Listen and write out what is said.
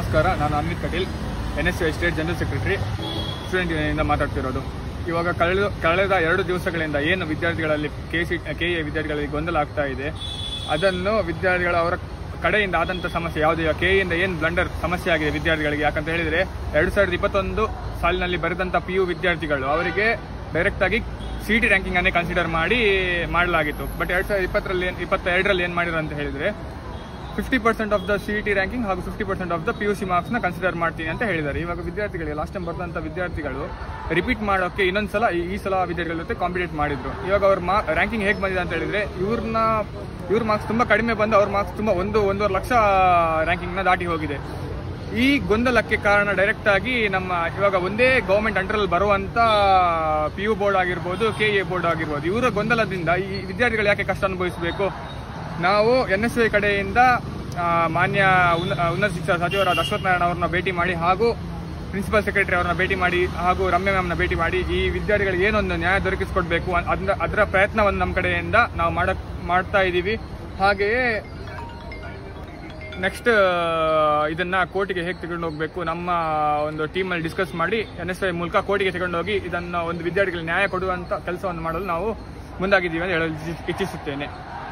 ನಮಸ್ಕಾರ ನಾನು Amit Patel N S U state general secretary student ಯೂನಿಯನ್ನಿಂದ ಮಾತಾಡ್ತಿರೋದು ಇವಾಗ ಕಳೆದ ಕಳೆದ ಎರಡು ದಿವಸಗಳಿಂದ ಏನು ವಿದ್ಯಾರ್ಥಿಗಳಲ್ಲಿ ಕೆ ಸಿ ಕೆ ಎ ವಿದ್ಯಾರ್ಥಿಗಳಲ್ಲಿ ಗೊಂದಲ ಆಗ್ತಾ ಇದೆ ಅದನ್ನು ವಿದ್ಯಾರ್ಥಿಗಳ ಅವರ ಕಡೆಯಿಂದ ಆದಂಥ ಸಮಸ್ಯೆ ಯಾವುದೇ ಕೆ ಇಂದ ಏನು ಬ್ಲಂಡರ್ ಸಮಸ್ಯೆ ಆಗಿದೆ ವಿದ್ಯಾರ್ಥಿಗಳಿಗೆ ಯಾಕಂತ ಹೇಳಿದರೆ ಎರಡು ಸಾವಿರದ ಇಪ್ಪತ್ತೊಂದು ಸಾಲಿನಲ್ಲಿ ಬರೆದಂಥ ಪಿ ಯು ವಿದ್ಯಾರ್ಥಿಗಳು ಅವರಿಗೆ ಡೈರೆಕ್ಟ್ ಆಗಿ ಸಿ ಟಿ ರ್ಯಾಂಕಿಂಗ್ ಅನ್ನೇ ಕನ್ಸಿಡರ್ ಮಾಡಿ ಮಾಡಲಾಗಿತ್ತು ಬಟ್ ಎರಡು ಸಾವಿರದ ಇಪ್ಪತ್ತರಲ್ಲಿ ಇಪ್ಪತ್ತೆರಡರಲ್ಲಿ ಏನು ಮಾಡಿದ್ರು ಅಂತ ಹೇಳಿದರೆ fifty percent of the C T ranking ಹಾಗೂ fifty percent of the P U C ಮಾರ್ಕ್ಸ್ನ ಕನ್ಸಿಡರ್ ಮಾಡ್ತೀನಿ ಅಂತ ಹೇಳಿದ್ದಾರೆ ಇವಾಗ ವಿದ್ಯಾರ್ಥಿಗಳಿಗೆ ಲಾಸ್ಟ್ ಟೈಮ್ ಬರೆದಂಥ ವಿದ್ಯಾರ್ಥಿಗಳು ರಿಪೀಟ್ ಮಾಡೋಕ್ಕೆ ಇನ್ನೊಂದು ಸಲ ಈ- ಈ ಸಲ ವಿದ್ಯಾರ್ಥಿಗಳ ಜೊತೆ ಕಾಂಪಿಟೇಟ್ ಮಾಡಿದ್ರು ಇವಾಗ ಅವ್ರ ಮಾ ರ್ಯಾಂಕಿಂಗ್ ಹೇಗೆ ಬಂದಿದೆ ಅಂತ ಹೇಳಿದ್ರೆ ಇವ್ರನ್ನ ಇವ್ರ ಮಾರ್ಕ್ಸ್ ತುಂಬ ಕಡಿಮೆ ಬಂದು ಅವ್ರ ಮಾರ್ಕ್ಸ್ ತುಂಬ ಒಂದು ಒಂದೂವರೆ ಲಕ್ಷ ರ್ಯಾಂಕಿಂಗ್ನ ದಾಟಿ ಹೋಗಿದೆ ಈ ಗೊಂದಲಕ್ಕೆ ಕಾರಣ ಡೈರೆಕ್ಟ್ ಆಗಿ ನಮ್ಮ ಇವಾಗ ಒಂದೇ ಗೌರ್ಮೆಂಟ್ ಅಂಡರಲ್ಲಿ ಬರುವಂತ ಪಿ ಯು ಬೋರ್ಡ್ ಆಗಿರ್ಬೋದು ಕೆ ಎ ಬೋರ್ಡ್ ಆಗಿರ್ಬೋದು ಇವರ ಗೊಂದಲದಿಂದ ಈ ವಿದ್ಯಾರ್ಥಿಗಳು ಯಾಕೆ ಕಷ್ಟ ಅನುಭವಿಸಬೇಕು ನಾವು ಎನ್ ಎಸ್ ಐ ಕಡೆಯಿಂದ ಆ, ಮಾನ್ಯ ಉನ್ನ- ಉನ್ನತ ಶಿಕ್ಷಣ ಸಚಿವರಾದ ಅಶ್ವಥ್ ನಾರಾಯಣ ಅವ್ರನ್ನ ಭೇಟಿ ಮಾಡಿ ಹಾಗೂ ಪ್ರಿನ್ಸಿಪಲ್ ಸೆಕ್ರೆಟರಿ ಅವ್ರನ್ನ ಭೇಟಿ ಮಾಡಿ ಹಾಗೂ ರಮ್ಯ ಮ್ಯಾಮ್ನ ಭೇಟಿ ಮಾಡಿ ಈ ವಿದ್ಯಾರ್ಥಿಗಳಿಗೆ ಏನೊಂದು ನ್ಯಾಯ ದೊರಕಿಸಿಕೊಡ್ಬೇಕು ಅನ್- ಅದ್ರ ಅದರ ಪ್ರಯತ್ನವನ್ನು ನಮ್ಮ ಕಡೆಯಿಂದ ನಾವು ಮಾಡಕ್ ಮಾಡ್ತಾ ಇದ್ದೀವಿ ಹಾಗೆಯೇ ನೆಕ್ಸ್ಟ್ ಇದನ್ನ ಕೋರ್ಟಿಗೆ ಹೇಗೆ ತಗೊಂಡು ಹೋಗಬೇಕು ನಮ್ಮ ಒಂದು ಟೀಮಲ್ಲಿ ಡಿಸ್ಕಸ್ ಮಾಡಿ ಎನ್ ಎಸ್ ಐ ಮೂಲಕ ಕೋರ್ಟಿಗೆ ತಗೊಂಡು ಹೋಗಿ ಇದನ್ನ ಒಂದು ವಿದ್ಯಾರ್ಥಿಗಳಿಗೆ ನ್ಯಾಯ ಕೊಡುವಂತ ಕೆಲಸವನ್ನು ಮಾಡಲು ನಾವು ಮುಂದಾಗಿದ್ದೀವಿ ಅಂತ ಹೇಳಲು ಇಚ್ಛಿಸುತ್ತೇನೆ